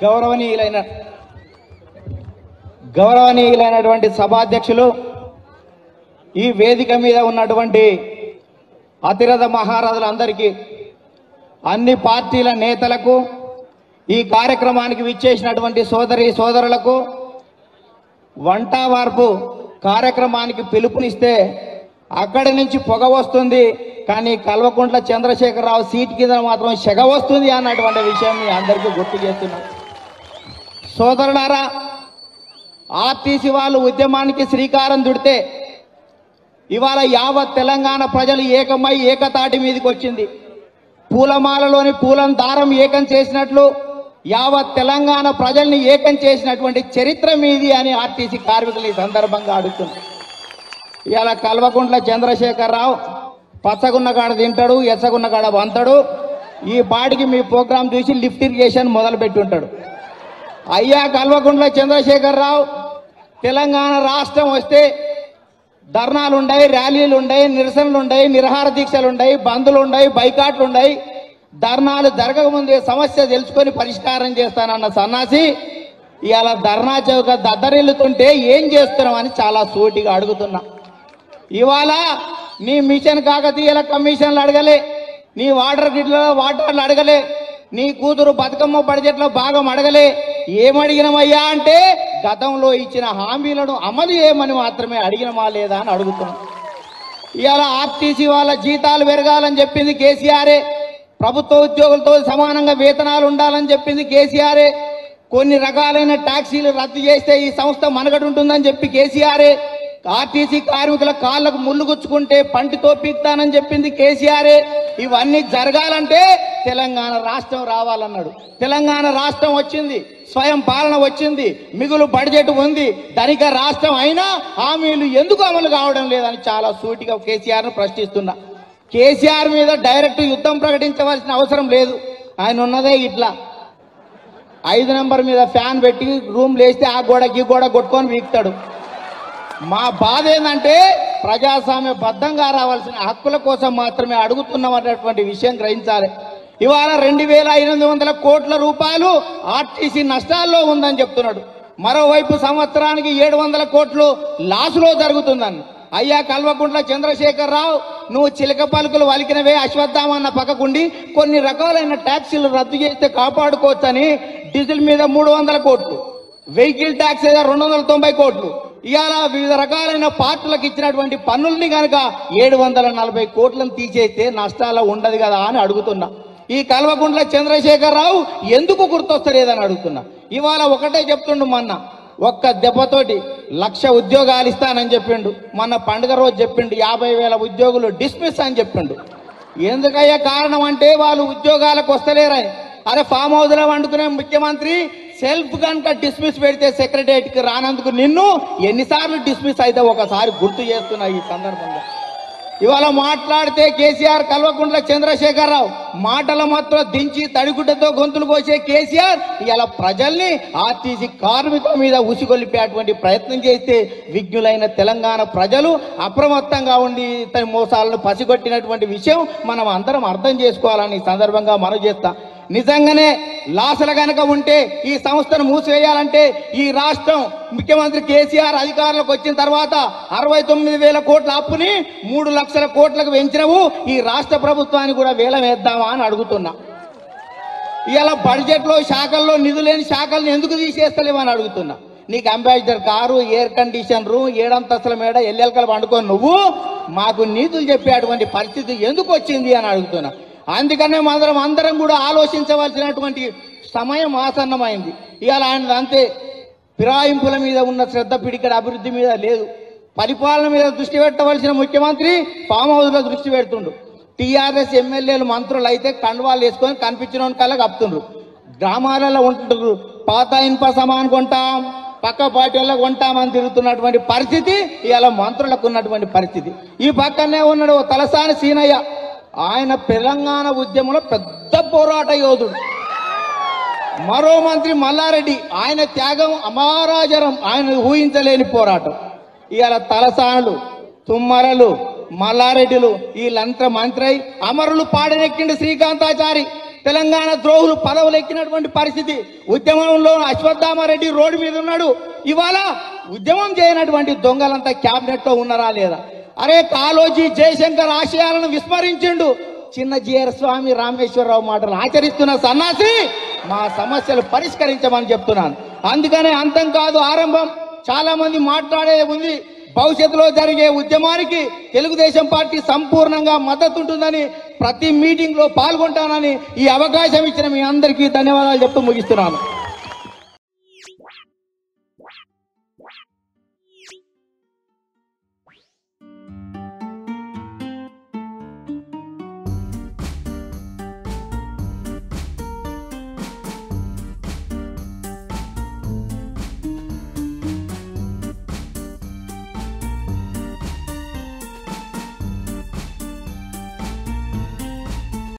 గౌరవనీయులైన గౌరవనీయులైనటువంటి సభాధ్యక్షులు ఈ వేదిక మీద ఉన్నటువంటి అతిరథ మహారథులందరికీ అన్ని పార్టీల నేతలకు ఈ కార్యక్రమానికి విచ్చేసినటువంటి సోదరి సోదరులకు వంట వార్పు కార్యక్రమానికి పిలుపునిస్తే అక్కడి నుంచి పొగ వస్తుంది కానీ కల్వకుంట్ల చంద్రశేఖరరావు సీట్ కింద మాత్రం సెగ వస్తుంది అన్నటువంటి విషయం మీ అందరికీ గుర్తు చేస్తున్నాం సోదరులారా ఆర్టీసీ వాళ్ళు ఉద్యమానికి శ్రీకారం చుడితే ఇవాళ యావత్ తెలంగాణ ప్రజలు ఏకమై ఏకతాటి మీదకి వచ్చింది పూలమాలలోని పూలం దారం ఏకం చేసినట్లు యావత్ తెలంగాణ ప్రజల్ని ఏకం చేసినటువంటి చరిత్ర మీది అని ఆర్టీసీ కార్మికులు ఈ సందర్భంగా అడుగుతున్నారు ఇవాళ కల్వకుంట్ల చంద్రశేఖరరావు పచ్చగున్న కాడ తింటాడు ఎచ్చగున్న కాడ వంతాడు ఈ పాటికి మీ ప్రోగ్రాం చూసి లిఫ్ట్ ఇరిగేషన్ మొదలు పెట్టుంటాడు అయ్యా కల్వకుంట్ల చంద్రశేఖరరావు తెలంగాణ రాష్ట్రం వస్తే ధర్నాలు ఉన్నాయి ర్యాలీలు ఉన్నాయి నిరసనలు ఉన్నాయి నిరహార దీక్షలు ఉన్నాయి బందులు ఉన్నాయి బైకాట్లు ఉన్నాయి ధర్నాలు జరగకముందే సమస్య తెలుసుకొని పరిష్కారం చేస్తానన్న సన్నాసి ఇవాళ ధర్నా చౌక దద్దరిల్లుతుంటే ఏం చేస్తున్నామని చాలా సూటిగా అడుగుతున్నా ఇవాళ నీ మిషన్ కాకతీయుల కమిషన్లు అడగలే నీ వాటర్ గిట్ల వాటర్లు అడగలే నీ కూతురు బతుకమ్మ బడ్జెట్లో భాగం అడగలే ఏమడిగినమయ్యా అంటే గతంలో ఇచ్చిన హామీలను అమలు చేయమని మాత్రమే అడిగినమా లేదా అని అడుగుతున్నాం ఇవాళ ఆర్టీసీ వాళ్ళ జీతాలు పెరగాలని చెప్పింది కేసీఆరే ప్రభుత్వ ఉద్యోగులతో సమానంగా వేతనాలు ఉండాలని చెప్పింది కేసీఆరే కొన్ని రకాలైన ట్యాక్సీలు రద్దు చేస్తే ఈ సంస్థ మనగడు ఉంటుందని చెప్పి కేసీఆరే ఆర్టీసీ కార్మికుల కాళ్ళకు ముళ్ళు గుచ్చుకుంటే పంటితో పీక్తానని చెప్పింది కేసీఆరే ఇవన్నీ జరగాలంటే తెలంగాణ రాష్ట్రం రావాలన్నాడు తెలంగాణ రాష్ట్రం వచ్చింది స్వయం పాలన వచ్చింది మిగులు బడ్జెట్ ఉంది ధనిక రాష్ట్రం అయినా హామీలు ఎందుకు అమలు కావడం లేదని చాలా సూటిగా కేసీఆర్ ను ప్రశ్నిస్తున్నా కేసీఆర్ మీద డైరెక్ట్ యుద్ధం ప్రకటించవలసిన అవసరం లేదు ఆయన ఉన్నదే ఇట్లా ఐదు నెంబర్ మీద ఫ్యాన్ పెట్టి రూమ్ లేస్తే ఆ గోడ ఈ గోడ కొట్టుకొని వీక్తాడు మా బాధ ఏంటంటే ప్రజాస్వామ్య బద్ధంగా రావాల్సిన హక్కుల కోసం మాత్రమే అడుగుతున్నాం అన్నటువంటి విషయం గ్రహించాలి ఇవాళ రెండు వేల ఎనిమిది వందల కోట్ల రూపాయలు ఆర్టీసీ నష్టాల్లో ఉందని చెప్తున్నాడు మరోవైపు సంవత్సరానికి ఏడు వందల కోట్లు లాసులో జరుగుతుందని అయ్యా కల్వకుంట్ల చంద్రశేఖరరావు నువ్వు చిలక పలుకులు వలికినవే అశ్వత్థామన్న పక్కకుండి కొన్ని రకాలైన ట్యాక్సీలు రద్దు చేస్తే కాపాడుకోవచ్చని డీజిల్ మీద మూడు వందల కోట్లు వెహికల్ ట్యాక్స్ ఏదో రెండు వందల తొంభై కోట్లు ఇవాళ వివిధ రకాలైన పార్టీలకు ఇచ్చినటువంటి పన్నుల్ని కనుక ఏడు వందల నలభై కోట్లను తీసేస్తే నష్టాలు ఉండదు కదా అని అడుగుతున్నా ఈ కల్వకుంట్ల చంద్రశేఖరరావు ఎందుకు గుర్తొస్తలేదని అడుగుతున్నా ఇవాళ ఒకటే చెప్తుండు మొన్న ఒక్క దెబ్బతోటి లక్ష ఉద్యోగాలు ఇస్తానని చెప్పిండు మొన్న పండుగ రోజు చెప్పిండు యాభై వేల ఉద్యోగులు డిస్మిస్ అని చెప్పిండు ఎందుకయ్యా కారణం అంటే వాళ్ళు ఉద్యోగాలకు వస్తలేరని అరే ఫామ్ హౌస్ లో వండుకునే ముఖ్యమంత్రి సెల్ఫ్ కనుక డిస్మిస్ పెడితే సెక్రటరియట్ కి రానందుకు నిన్ను ఎన్నిసార్లు డిస్మిస్ అయితే ఒకసారి గుర్తు చేస్తున్నా ఈ సందర్భంగా ఇవాళ మాట్లాడితే కేసీఆర్ కల్వకుంట్ల చంద్రశేఖరరావు మాటల మాత్రం దించి తడిగుడ్డతో గొంతులు కోసే కేసీఆర్ ఇవాళ ప్రజల్ని ఆర్టీసీ కార్మికుల మీద ఉసిగొలిపేటువంటి ప్రయత్నం చేస్తే విజ్ఞులైన తెలంగాణ ప్రజలు అప్రమత్తంగా ఉండి ఇతని మోసాలను పసిగొట్టినటువంటి విషయం మనం అందరం అర్థం చేసుకోవాలని ఈ సందర్భంగా మనం చేస్తాం నిజంగానే లాసలు గనక ఉంటే ఈ సంస్థను మూసివేయాలంటే ఈ రాష్ట్రం ముఖ్యమంత్రి కేసీఆర్ అధికారంలోకి వచ్చిన తర్వాత అరవై తొమ్మిది వేల కోట్ల అప్పుని మూడు లక్షల కోట్లకు పెంచినవు ఈ రాష్ట్ర ప్రభుత్వాన్ని కూడా వేలం వేద్దామా అని అడుగుతున్నా ఇలా బడ్జెట్ లో శాఖల్లో నిధులేని శాఖలను ఎందుకు తీసేస్తలేమని అడుగుతున్నా నీకు Ambassador car air condition room ఏడంతస్తుల మేడ ఎల్లెలకలు పండుకొని నువ్వు మాకు నీతులు చెప్పేటువంటి పరిస్థితి ఎందుకు వచ్చింది అని అడుగుతున్నా అందుకనే అందరం అందరం కూడా ఆలోచించవలసినటువంటి సమయం ఆసన్నమైంది ఇవాళ ఆయన అంతే ఫిరాయింపుల మీద ఉన్న శ్రద్ధ పిడికడ అభివృద్ధి మీద లేదు పరిపాలన మీద దృష్టి పెట్టవలసిన ముఖ్యమంత్రి ఫామ్ హౌస్ లో దృష్టి పెడుతుండు టీఆర్ఎస్ ఎమ్మెల్యేలు మంత్రులు అయితే కండువాలు వేసుకొని కనిపించిన కల్లా కప్పుతుండ్రు గ్రామాలలో ఉంటుండ్రు పాత ఇనుప సమాన్ కొంటాం పక్క పార్టీల్లో కొంటామని తిరుగుతున్నటువంటి పరిస్థితి ఇవాళ మంత్రులకు ఉన్నటువంటి పరిస్థితి ఈ పక్కనే ఉన్నాడు ఓ తలసాని సీనయ్య ఆయన తెలంగాణ ఉద్యమంలో పెద్ద పోరాట యోధుడు మరో మంత్రి మల్లారెడ్డి ఆయన త్యాగం అమారాజరం ఆయన ఊహించలేని పోరాటం ఇవాళ తలసానులు తుమ్మరలు మల్లారెడ్డిలు వీళ్ళంతా మంత్రి అయి అమరులు పాడనెక్కిండు శ్రీకాంతాచారి తెలంగాణ ద్రోహులు పదవులు ఎక్కినటువంటి పరిస్థితి ఉద్యమంలో అశ్వత్థామారెడ్డి రోడ్డు మీద ఉన్నాడు ఇవాళ ఉద్యమం చేయనటువంటి దొంగలంతా క్యాబినెట్ లో ఉన్నారా లేదా అరే కాలోజీ జయశంకర్ ఆశయాలను విస్మరించిండు చిన్న జిఆర్ స్వామి రామేశ్వరరావు మాటలు ఆచరిస్తున్న సన్నాసి మా సమస్యలు పరిష్కరించమని చెప్తున్నాను అందుకనే అంతం కాదు ఆరంభం చాలా మంది మాట్లాడేది ఉంది భవిష్యత్తులో జరిగే ఉద్యమానికి తెలుగుదేశం పార్టీ సంపూర్ణంగా మద్దతు ఉంటుందని ప్రతి మీటింగ్ లో పాల్గొంటానని ఈ అవకాశం ఇచ్చిన మీ అందరికీ ధన్యవాదాలు చెప్తూ ముగిస్తున్నాను